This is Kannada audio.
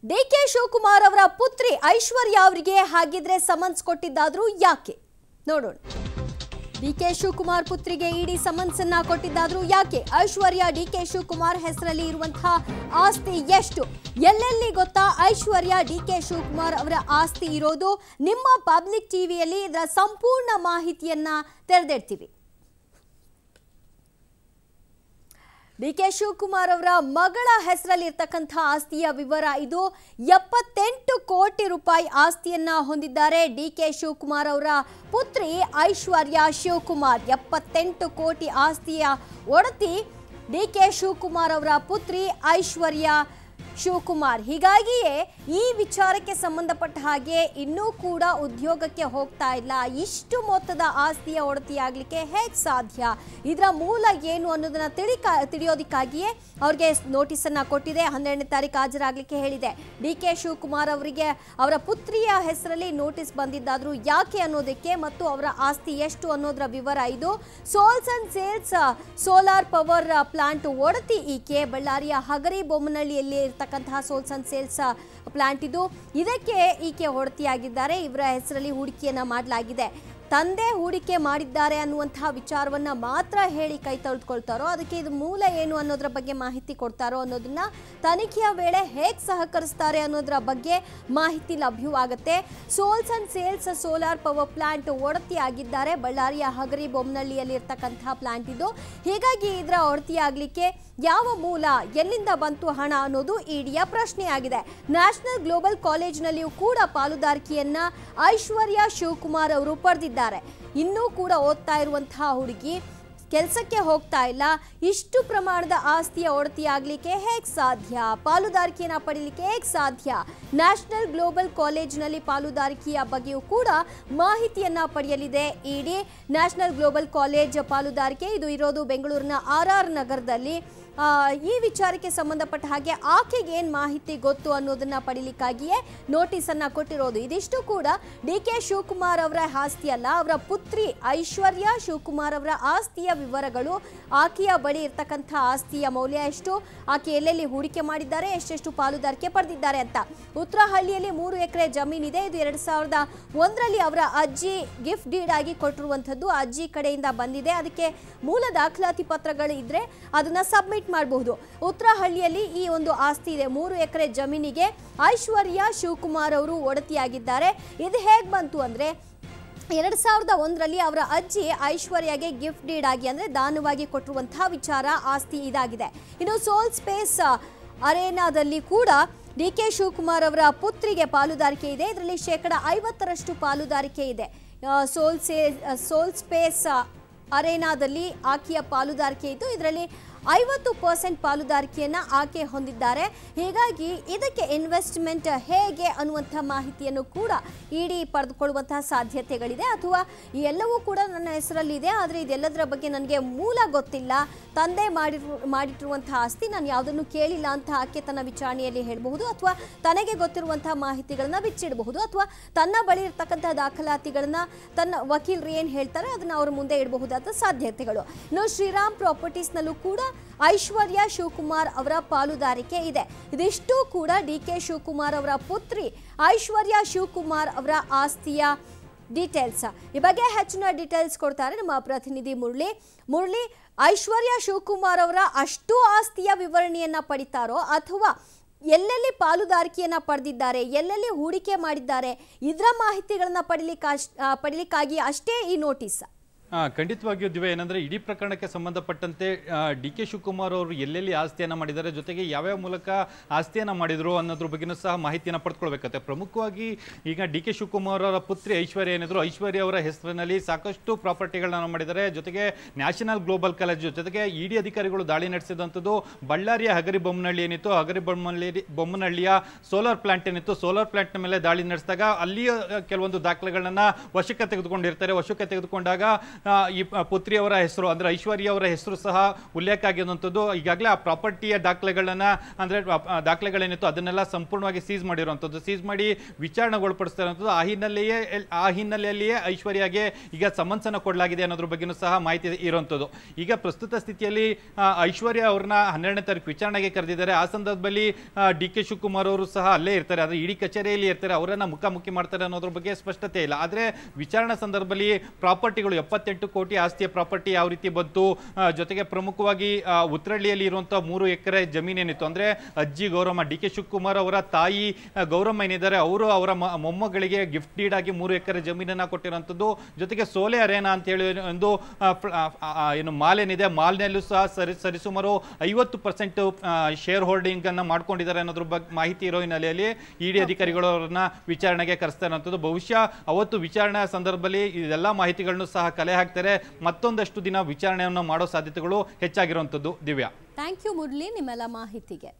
ಡಿ ಕೆ ಶಿವಕುಮಾರ್ ಅವರ ಪುತ್ರಿ ಐಶ್ವರ್ಯ ಅವರಿಗೆ ಹಾಗಿದ್ರೆ ಸಮನ್ಸ್ ಕೊಟ್ಟಿದ್ದಾದ್ರೂ ಯಾಕೆ ನೋಡೋಣ ಡಿ ಕೆ ಶಿವಕುಮಾರ್ ಪುತ್ರಿಗೆ ಇಡಿ ಸಮನ್ಸ್ ಅನ್ನ ಕೊಟ್ಟಿದ್ದಾದ್ರೂ ಯಾಕೆ ಐಶ್ವರ್ಯ ಡಿ ಕೆ ಶಿವಕುಮಾರ್ ಹೆಸರಲ್ಲಿ ಇರುವಂತಹ ಆಸ್ತಿ ಎಷ್ಟು ಎಲ್ಲೆಲ್ಲಿ ಗೊತ್ತಾ ಐಶ್ವರ್ಯ ಡಿ ಕೆ ಶಿವಕುಮಾರ್ ಅವರ ಆಸ್ತಿ ಇರೋದು ನಿಮ್ಮ ಪಬ್ಲಿಕ್ ಟಿವಿಯಲ್ಲಿ ಇದರ ಸಂಪೂರ್ಣ ಮಾಹಿತಿಯನ್ನ ತೆರೆದಿಡ್ತೀವಿ ಡಿ ಕೆ ಶಿವಕುಮಾರ್ ಅವರ ಮಗಳ ಹೆಸರಲ್ಲಿ ಇರ್ತಕ್ಕಂಥ ಆಸ್ತಿಯ ವಿವರ ಇದು ಎಪ್ಪತ್ತೆಂಟು ಕೋಟಿ ರೂಪಾಯಿ ಆಸ್ತಿಯನ್ನ ಹೊಂದಿದ್ದಾರೆ ಡಿ ಕೆ ಶಿವಕುಮಾರ್ ಅವರ ಪುತ್ರಿ ಐಶ್ವರ್ಯ ಶಿವಕುಮಾರ್ ಎಪ್ಪತ್ತೆಂಟು ಕೋಟಿ ಆಸ್ತಿಯ ಒಡತಿ ಡಿ ಕೆ ಶಿವಕುಮಾರ್ ಅವರ ಪುತ್ರಿ ಐಶ್ವರ್ಯ ಶಿವಕುಮಾರ್ ಹೀಗಾಗಿಯೇ ಈ ವಿಚಾರಕ್ಕೆ ಸಂಬಂಧಪಟ್ಟ ಹಾಗೆ ಇನ್ನೂ ಕೂಡ ಉದ್ಯೋಗಕ್ಕೆ ಹೋಗ್ತಾ ಇಲ್ಲ ಇಷ್ಟು ಮೊತ್ತದ ಆಸ್ತಿಯ ಒಡತಿಯಾಗಲಿಕ್ಕೆ ಹೇಗೆ ಸಾಧ್ಯ ಇದರ ಮೂಲ ಏನು ಅನ್ನೋದನ್ನ ತಿಳಿಕ ತಿಳಿಯೋದಕ್ಕಾಗಿಯೇ ಅವ್ರಿಗೆ ನೋಟಿಸ್ ಅನ್ನ ಕೊಟ್ಟಿದೆ ಹನ್ನೆರಡನೇ ತಾರೀಕು ಹಾಜರಾಗಲಿಕ್ಕೆ ಹೇಳಿದೆ ಡಿ ಕೆ ಶಿವಕುಮಾರ್ ಅವರಿಗೆ ಅವರ ಪುತ್ರಿಯ ಹೆಸರಲ್ಲಿ ನೋಟಿಸ್ ಬಂದಿದ್ದಾದ್ರೂ ಯಾಕೆ ಅನ್ನೋದಕ್ಕೆ ಮತ್ತು ಅವರ ಆಸ್ತಿ ಎಷ್ಟು ಅನ್ನೋದರ ವಿವರ ಇದು souls and sales solar power plant ಒಡತಿ ಈಕೆ ಬಳ್ಳಾರಿಯ ಹಗರಿ ಬೊಮ್ಮನಹಳ್ಳಿಯಲ್ಲಿ ಇರ್ತಕ್ಕಂತಹ ಸೋಲ್ಸ್ ಅಂಡ್ ಸೇಲ್ಸ್ ಪ್ಲಾಂಟ್ ಇದು ಇದಕ್ಕೆ ಈಕೆ ಹೊಡತಿಯಾಗಿದ್ದಾರೆ ಇವರ ಹೆಸರಲ್ಲಿ ಹೂಡಿಕೆಯನ್ನ ಮಾಡಲಾಗಿದೆ ತಂದೆ ಹೂಡಿಕೆ ಮಾಡಿದ್ದಾರೆ ಅನ್ನುವಂತಹ ವಿಚಾರವನ್ನ ಮಾತ್ರ ಹೇಳಿ ಕೈ ತೊಳೆದುಕೊಳ್ತಾರೋ ಅದಕ್ಕೆ ಇದು ಮೂಲ ಏನು ಅನ್ನೋದ್ರ ಬಗ್ಗೆ ಮಾಹಿತಿ ಕೊಡ್ತಾರೋ ಅನ್ನೋದನ್ನ ತನಿಖೆಯ ವೇಳೆ ಹೇಗೆ ಸಹಕರಿಸ್ತಾರೆ ಅನ್ನೋದ್ರ ಬಗ್ಗೆ ಮಾಹಿತಿ ಲಭ್ಯವಾಗುತ್ತೆ souls and sales solar power plant ಒಡತಿ ಆಗಿದ್ದಾರೆ ಬಳ್ಳಾರಿಯ ಹಗರಿ ಬೊಮ್ಮನಹಳ್ಳಿಯಲ್ಲಿ ಇರ್ತಕ್ಕಂತಹ ಪ್ಲಾಂಟ್ ಇದು ಹೀಗಾಗಿ ಇದರ ಒಡತಿ ಆಗ್ಲಿಕ್ಕೆ ಯಾವ ಮೂಲ ಎಲ್ಲಿಂದ ಬಂತು ಹಣ ಅನ್ನೋದು ಇಡಿಯ ಪ್ರಶ್ನೆಯಾಗಿದೆ ನ್ಯಾಷನಲ್ ಗ್ಲೋಬಲ್ ಕಾಲೇಜ್ನಲ್ಲಿಯೂ ಕೂಡ ಪಾಲುದಾರಿಕೆಯನ್ನ ಐಶ್ವರ್ಯ ಶಿವಕುಮಾರ್ ಅವರು ಪಡೆದಿದ್ದಾರೆ ಇನ್ನೂ ಕೂಡ ಓದ್ತಾ ಇರುವಂತಹ ಹುಡುಗಿ ಕೆಲಸಕ್ಕೆ ಹೋಗ್ತಾ ಇಲ್ಲ ಇಷ್ಟು ಪ್ರಮಾಣದ ಆಸ್ತಿಯ ಒಡತಿ ಆಗ್ಲಿಕ್ಕೆ ಹೇಗೆ ಸಾಧ್ಯ ಪಾಲುದಾರಿಕೆಯನ್ನ ಪಡೀಲಿಕ್ಕೆ ಹೇಗೆ ಸಾಧ್ಯ ನ್ಯಾಷನಲ್ ಗ್ಲೋಬಲ್ ಕಾಲೇಜ್ನಲ್ಲಿ ಪಾಲುದಾರಿಕೆಯ ಬಗ್ಗೆಯೂ ಕೂಡ ಮಾಹಿತಿಯನ್ನ ಪಡೆಯಲಿದೆ ಇಡಿ ನ್ಯಾಷನಲ್ ಗ್ಲೋಬಲ್ ಕಾಲೇಜ್ ಪಾಲುದಾರಿಕೆ ಇದು ಇರೋದು ಬೆಂಗಳೂರಿನ ಆರ್ ಆರ್ ನಗರದಲ್ಲಿ ಆ, ಈ ವಿಚಾರಕ್ಕೆ ಸಂಬಂಧಪಟ್ಟ ಹಾಗೆ ಆಕೆಗೆ ಏನು ಮಾಹಿತಿ ಗೊತ್ತು ಅನ್ನೋದನ್ನ ಪಡಿಲಿಕ್ಕಾಗಿಯೇ ನೋಟಿಸ್ ಅನ್ನ ಕೊಟ್ಟಿರೋದು ಇದಿಷ್ಟು ಕೂಡ ಡಿ ಕೆ ಶಿವಕುಮಾರ್ ಅವರ ಆಸ್ತಿ ಅಲ್ಲ ಅವರ ಪುತ್ರಿ ಐಶ್ವರ್ಯ ಶಿವಕುಮಾರ್ ಅವರ ಆಸ್ತಿಯ ವಿವರಗಳು ಆಕೆಯ ಬಳಿ ಇರ್ತಕ್ಕಂಥ ಆಸ್ತಿಯ ಮೌಲ್ಯ ಎಷ್ಟು ಆಕೆ ಎಲ್ಲೆಲ್ಲಿ ಹೂಡಿಕೆ ಮಾಡಿದ್ದಾರೆ ಎಷ್ಟೆಷ್ಟು ಪಾಲುದಾರಿಕೆ ಪಡೆದಿದ್ದಾರೆ ಅಂತ ಉತ್ತರಹಳ್ಳಿಯಲ್ಲಿ ಮೂರು ಎಕರೆ ಜಮೀನಿದೆ ಇದು ಎರಡ್ ಸಾವಿರದ ಒಂದರಲ್ಲಿ ಅವರ ಅಜ್ಜಿ ಗಿಫ್ಟ್ ಡೀಡ್ ಆಗಿ ಕೊಟ್ಟಿರುವಂಥದ್ದು ಅಜ್ಜಿ ಕಡೆಯಿಂದ ಬಂದಿದೆ ಅದಕ್ಕೆ ಮೂಲ ದಾಖಲಾತಿ ಪತ್ರಗಳು ಇದ್ರೆ ಅದನ್ನ ಸಬ್ಮಿಟ್ ಮಾಡಬಹುದು ಉತ್ತರಹಳ್ಳಿಯಲ್ಲಿ ಈ ಒಂದು ಆಸ್ತಿ ಇದೆ ಮೂರು ಎಕರೆ ಜಮೀನಿಗೆ ಐಶ್ವರ್ಯ ಶಿವಕುಮಾರ್ ಅವರು ಒಡತಿಯಾಗಿದ್ದಾರೆ ಇದು ಹೇಗೆ ಬಂತು ಅಂದ್ರೆ ಎರಡು ಸಾವಿರದ ಒಂದರಲ್ಲಿ ಅವರ ಅಜ್ಜಿ ಐಶ್ವರ್ಯಗೆ ಗಿಫ್ಟ್ ಡೀಡ್ ಆಗಿ ಅಂದರೆ ದಾನವಾಗಿ ಕೊಟ್ಟಿರುವಂತಹ ವಿಚಾರ ಆಸ್ತಿ ಇದಾಗಿದೆ ಇನ್ನು ಸೋಲ್ ಸ್ಪೇಸ್ ಅರೇನಾದಲ್ಲಿ ಕೂಡ ಡಿ ಕೆ ಶಿವಕುಮಾರ್ ಅವರ ಪುತ್ರಿಗೆ ಪಾಲುದಾರಿಕೆ ಇದೆ ಇದರಲ್ಲಿ ಶೇಕಡ ಐವತ್ತರಷ್ಟು ಪಾಲುದಾರಿಕೆ ಇದೆ ಆ, ಸೋಲ್ ಸೇ ಸೋಲ್ ಸ್ಪೇಸ್ ಅರೇನಾದಲ್ಲಿ ಆಕೆಯ ಪಾಲುದಾರಿಕೆ ಇದ್ದು ಇದರಲ್ಲಿ ಐವತ್ತು ಪರ್ಸೆಂಟ್ ಪಾಲುದಾರಿಕೆಯನ್ನು ಆಕೆ ಹೊಂದಿದ್ದಾರೆ ಹೀಗಾಗಿ ಇದಕ್ಕೆ ಇನ್ವೆಸ್ಟ್ಮೆಂಟ್ ಹೇಗೆ ಅನ್ನುವಂಥ ಮಾಹಿತಿಯನ್ನು ಕೂಡ ಇಡಿ ಪಡೆದುಕೊಳ್ಳುವಂತಹ ಸಾಧ್ಯತೆಗಳಿದೆ ಅಥವಾ ಈ ಎಲ್ಲವೂ ಕೂಡ ನನ್ನ ಹೆಸರಲ್ಲಿದೆ ಆದರೆ ಇದೆಲ್ಲದರ ಬಗ್ಗೆ ನನಗೆ ಮೂಲ ಗೊತ್ತಿಲ್ಲ ತಂದೆ ಮಾಡಿರು ಮಾಡಿಟ್ಟಿರುವಂತಹ ಆಸ್ತಿ ನಾನು ಯಾವುದನ್ನು ಕೇಳಿಲ್ಲ ಅಂತ ಆಕೆ ತನ್ನ ವಿಚಾರಣೆಯಲ್ಲಿ ಹೇಳಬಹುದು ಅಥವಾ ತನಗೆ ಗೊತ್ತಿರುವಂತಹ ಮಾಹಿತಿಗಳನ್ನ ಬಿಚ್ಚಿಡಬಹುದು ಅಥವಾ ತನ್ನ ಬಳಿ ಇರ್ತಕ್ಕಂಥ ದಾಖಲಾತಿಗಳನ್ನ ತನ್ನ ವಕೀಲರು ಏನು ಹೇಳ್ತಾರೆ ಅದನ್ನ ಅವ್ರ ಮುಂದೆ ಇಡಬಹುದಾದ ಸಾಧ್ಯತೆಗಳು ಇನ್ನು ಶ್ರೀರಾಮ್ ಪ್ರಾಪರ್ಟೀಸ್ನಲ್ಲೂ ಕೂಡ ಐಶ್ವರ್ಯ ಶಿವಕುಮಾರ್ ಅವರ ಪಾಲುದಾರಿಕೆ ಇದೆ ಇದಿಷ್ಟು ಕೂಡ ಡಿ ಕೆ ಶಿವಕುಮಾರ್ ಅವರ ಪುತ್ರಿ ಐಶ್ವರ್ಯ ಶಿವಕುಮಾರ್ ಅವರ ಆಸ್ತಿಯ ಡೀಟೇಲ್ಸ್ ಈ ಬಗ್ಗೆ ಹೆಚ್ಚಿನ ಡೀಟೇಲ್ಸ್ ಕೊಡ್ತಾರೆ ನಮ್ಮ ಪ್ರತಿನಿಧಿ ಮುರಳಿ ಮುರಳಿ ಐಶ್ವರ್ಯ ಶಿವಕುಮಾರ್ ಅವರ ಅಷ್ಟು ಆಸ್ತಿಯ ವಿವರಣೆಯನ್ನ ಪಡಿತಾರೋ ಅಥವಾ ಎಲ್ಲೆಲ್ಲಿ ಪಾಲುದಾರಿಕೆಯನ್ನ ಪಡೆದಿದ್ದಾರೆ ಎಲ್ಲೆಲ್ಲಿ ಹೂಡಿಕೆ ಮಾಡಿದ್ದಾರೆ ಇದರ ಮಾಹಿತಿಗಳನ್ನ ಪಡಿಲಿಕ್ಕೆ ಅಶ್ ಆ, ಪಡಿಲಿಕ್ಕಾಗಿ ಅಷ್ಟೇ ಈ ನೋಟಿಸ್ ಆ, ಖಂಡಿತವಾಗಿಯೂ ದಿವ್ಯ ಏನಂದ್ರೆ ಇಡೀ ಪ್ರಕರಣಕ್ಕೆ ಸಂಬಂಧಪಟ್ಟಂತೆ ಡಿ ಕೆ ಶಿವಕುಮಾರ್ ಅವರು ಎಲ್ಲೆಲ್ಲಿ ಆಸ್ತಿಯನ್ನ ಮಾಡಿದ್ದಾರೆ ಜೊತೆಗೆ ಯಾವ್ಯಾವ ಮೂಲಕ ಆಸ್ತಿಯನ್ನ ಮಾಡಿದ್ರು ಅನ್ನೋದ್ರ ಬಗ್ಗೆನೂ ಸಹ ಮಾಹಿತಿಯನ್ನ ಪಡೆದುಕೊಳ್ಬೇಕತ್ತೆ ಪ್ರಮುಖವಾಗಿ ಈಗ ಡಿ ಕೆ ಶಿವಕುಮಾರ್ ಅವರ ಪುತ್ರಿ ಐಶ್ವರ್ಯ ಏನಿದ್ರು ಐಶ್ವರ್ಯ ಅವರ ಹೆಸರಿನಲ್ಲಿ ಸಾಕಷ್ಟು ಪ್ರಾಪರ್ಟಿಗಳನ್ನ ಮಾಡಿದ್ದಾರೆ ಜೊತೆಗೆ ನ್ಯಾಷನಲ್ ಗ್ಲೋಬಲ್ ಕಾಲೇಜ್ ಜೊತೆಗೆ ಇಡಿ ಅಧಿಕಾರಿಗಳು ದಾಳಿ ನಡೆಸಿದಂಥದ್ದು ಬಳ್ಳಾರಿಯ ಹಗರಿ ಬೊಮ್ಮನಹಳ್ಳಿ ಏನಿತ್ತು ಹಗರಿ ಬೊಮ್ಮನಹಳ್ಳಿ ಬೊಮ್ಮನಹಳ್ಳಿಯ ಸೋಲಾರ್ ಪ್ಲಾಂಟ್ ಏನಿತ್ತು ಸೋಲಾರ್ ಪ್ಲಾಂಟ್ನ ಮೇಲೆ ದಾಳಿ ನಡೆಸಿದಾಗ ಅಲ್ಲಿಯ ಆ, ಕೆಲವೊಂದು ದಾಖಲೆಗಳನ್ನ ವಶಕ್ಕೆ ತೆಗೆದುಕೊಂಡಿರ್ತಾರೆ ವಶಕ್ಕೆ ತೆಗೆದುಕೊಂಡಾಗ ಆ, ಈ ಪ- ಪುತ್ರಿಯವರ ಹೆಸರು ಅಂದ್ರೆ ಐಶ್ವರ್ಯ ಅವರ ಹೆಸರು ಸಹ ಉಲ್ಲೇಖ ಆಗಿರುವಂಥದ್ದು ಈಗಾಗಲೇ ಆ ಪ್ರಾಪರ್ಟಿಯ ದಾಖಲೆಗಳನ್ನ ಅಂದ್ರೆ ಆ, ಆ, ದಾಖಲೆಗಳೇನಿತ್ತು ಅದನ್ನೆಲ್ಲ ಸಂಪೂರ್ಣವಾಗಿ ಸೀಸ್ ಮಾಡಿರುವಂಥದ್ದು ಸೀಸ್ ಮಾಡಿ ವಿಚಾರಣೆಗೊಳಪಡಿಸ್ತಾ ಇರುವಂಥದ್ದು ಆ ಹಿನ್ನೆಲೆಯೇ ಆ ಹಿನ್ನೆಲೆಯಲ್ಲಿಯೇ ಐಶ್ವರ್ಯಗೆ ಈಗ ಸಮನ್ಸನ್ನು ಕೊಡಲಾಗಿದೆ ಅನ್ನೋದ್ರ ಬಗ್ಗೆನೂ ಸಹ ಮಾಹಿತಿ ಇರುವಂಥದ್ದು ಈಗ ಪ್ರಸ್ತುತ ಸ್ಥಿತಿಯಲ್ಲಿ ಆ, ಐಶ್ವರ್ಯ ಅವ್ರನ್ನ ಹನ್ನೆರಡನೇ ತಾರೀಕು ವಿಚಾರಣೆಗೆ ಕರೆದಿದ್ದಾರೆ ಆ ಸಂದರ್ಭದಲ್ಲಿ ಡಿ ಕೆ ಶಿವಕುಮಾರ್ ಅವರು ಸಹ ಅಲ್ಲೇ ಇರ್ತಾರೆ ಆದರೆ ಇಡೀ ಕಚೇರಿಯಲ್ಲಿ ಇರ್ತಾರೆ ಅವರನ್ನ ಮುಖಾಮುಖಿ ಮಾಡ್ತಾರೆ ಅನ್ನೋದ್ರ ಬಗ್ಗೆ ಸ್ಪಷ್ಟತೆ ಇಲ್ಲ ಆದರೆ ವಿಚಾರಣಾ ಸಂದರ್ಭದಲ್ಲಿ ಪ್ರಾಪರ್ಟಿಗಳು ಎಪ್ಪತ್ತೆಂಟು ಕೋಟಿ ಆಸ್ತಿಯ ಪ್ರಾಪರ್ಟಿ ಯಾವ ರೀತಿ ಬಂತು ಆ, ಜೊತೆಗೆ ಪ್ರಮುಖವಾಗಿ ಆ, ಉತ್ರಳ್ಳಿಯಲ್ಲಿ ಇರುವಂತಹ ಮೂರು ಎಕರೆ ಜಮೀನೇನಿತ್ತು ಅಂದ್ರೆ ಅಜ್ಜಿ ಗೌರಮ್ಮ ಡಿ ಕೆ ಶಿವಕುಮಾರ್ ಅವರ ತಾಯಿ ಆ, ಗೌರಮ್ಮ ಏನಿದ್ದಾರೆ ಅವರು ಅವರ ಮ- ಮೊಮ್ಮಗಳಿಗೆ ಗಿಫ್ಟ್ ಡೀಡ್ ಆಗಿ ಮೂರು ಎಕರೆ ಜಮೀನನ್ನ ಕೊಟ್ಟಿರುವಂಥದ್ದು ಜೊತೆಗೆ ಸೋಲೆ ಅರೇನಾ ಅಂತ ಹೇಳಿ ಒಂದು ಆ, ಪ್ರ- ಆ, ಆ, ಏನು ಮಾಲ್ ಏನಿದೆ ಮಾಲ್ನಲ್ಲೂ ಸಹ ಸರಿ ಸರಿಸುಮಾರು ಐವತ್ತು ಪರ್ಸೆಂಟ್ ಶೇರ್ ಹೋಲ್ಡಿಂಗ್ ಅನ್ನ ಮಾಡ್ಕೊಂಡಿದ್ದಾರೆ ಅನ್ನೋದ್ರ ಬಗ್ಗೆ ಮಾಹಿತಿ ಇರೋ ಹಿನ್ನೆಲೆಯಲ್ಲಿ ಇಡಿ ಅಧಿಕಾರಿಗಳು ಅವರನ್ನ ವಿಚಾರಣೆಗೆ ಕರೆಸ್ತಾ ಇರುವಂಥದ್ದು ಬಹುಶಃ ಅವತ್ತು ವಿಚಾರಣೆ ಸಂದರ್ಭದಲ್ಲಿ ಇದೆಲ್ಲ ಮಾಹಿತಿಗಳನ್ನು ಸಹ ಕಲೆ ಹಾಕ್ತಾರೆ ಮತ್ತೊಂದಷ್ಟು ದಿನ ವಿಚಾರಣೆಯನ್ನು ಮಾಡೋ ಸಾಧ್ಯತೆಗಳು ಹೆಚ್ಚಾಗಿರುವಂಥದ್ದು ದಿವ್ಯಾ ಥ್ಯಾಂಕ್ ಯು ಮುರಳಿ ನಿಮ್ಮೆಲ್ಲ ಮಾಹಿತಿಗೆ